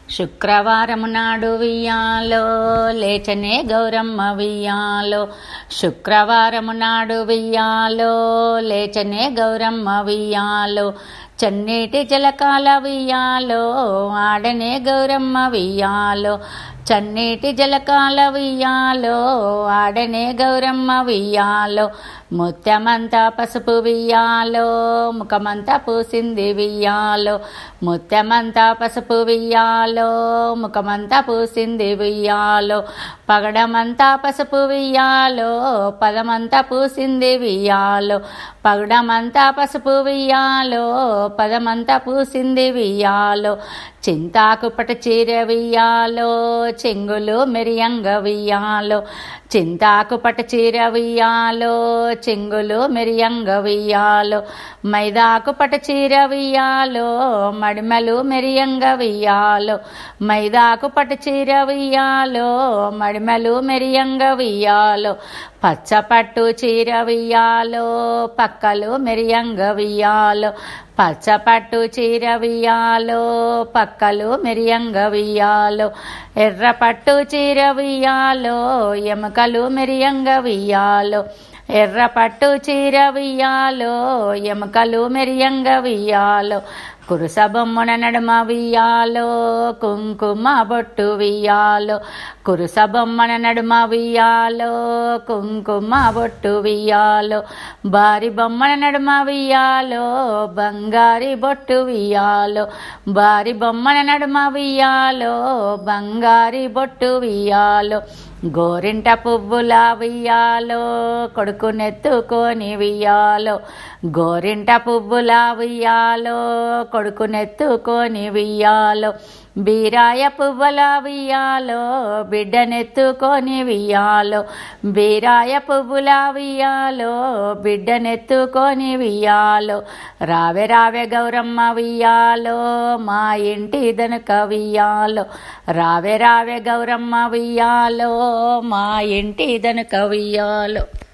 శుక్రవారము నాడు వియ్యాలో లేచనే గౌరమ్మ వియ్యాలో శుక్రవారము నాడు వియ్యాలో లేచనే గౌరమ్మ వియ్యాలో చన్నీటి జలకాల వియ్యాలో ఆడనే గౌరమ్మ వియ్యాలో చన్నీటి జలకాల వియ్యాలో ఆడనే గౌరమ్మ వియ్యాలో ముత్యమంతా పసుపు వియ్యాలో ముఖమంతా పూసింది వియ్యాలో ముత్యమంతా పసుపు వియ్యాలో ముఖమంతా పూసింది వియ్యాలో పగడమంతా పసుపు వియ్యాలో పదమంతా పూసింది వియ్యాలో పగడమంతా పసుపు వియ్యాలో పదమంతా పూసింది వియ్యాలో చింతాకు పట చీర వియ్యాలో చెంగులు మెరియంగ వియ్యాలో చింతాకు పట చీర వియ్యాలో చెంగులు మెరియంగ వియ్యాలో మైదాకు పట చీర వియ్యాలో మడిమలు మెరియంగ వియ్యాలో మైదాకు పట చీర వియ్యాలో మడిమలు మెరియంగ వియ్యాలో పచ్చపట్టు చీర వియ్యాలో పక్కలు మెరియంగ వియ్యాలో పచ్చపట్టు చీర వియ్యాలో పక్కలు మెరియంగ వియ్యాలో ఎర్రపట్టు చీర వియ్యాలో ఎముకలు మెరియంగ వియ్యాలో ఎర్రపట్టు చీర వియ్యాలో ఎముకలు మెరియంగ వియ్యాలో కురుస బొమ్మన నడుమ వియ్యాలో కుంకుమ బొట్టు వియ్యాలో కురుస బొమ్మన నడుమ వియ్యాలో కుంకుమ బొట్టు వియ్యాలో బారి బొమ్మన నడుమ వియ్యాలో బంగారి బొట్టు వియ్యాలో బారి బొమ్మన నడుమ వియ్యాలో బంగారి బొట్టు వియ్యాలో గోరింట పువ్వుల వియ్యాలో కొడుకునెత్తుకొని వియ్యాలో గోరింట పువ్వుల వియ్యాలో కొడుకునెత్తుకొని వియ్యాలో బీరాయ పువ్వుల వియ్యాలో బిడ్డనెత్తుకొని వియ్యాలో బీరాయ పువ్వుల వియ్యాలో బిడ్డనెత్తుకొని వియ్యాలో రావె రావె గౌరమ్మ వియ్యాలో మా ఇంటి దనుక వియ్యాలో రావె రావె గౌరమ్మ వియ్యాలో మా ఇంటి దనుక వియ్యాలో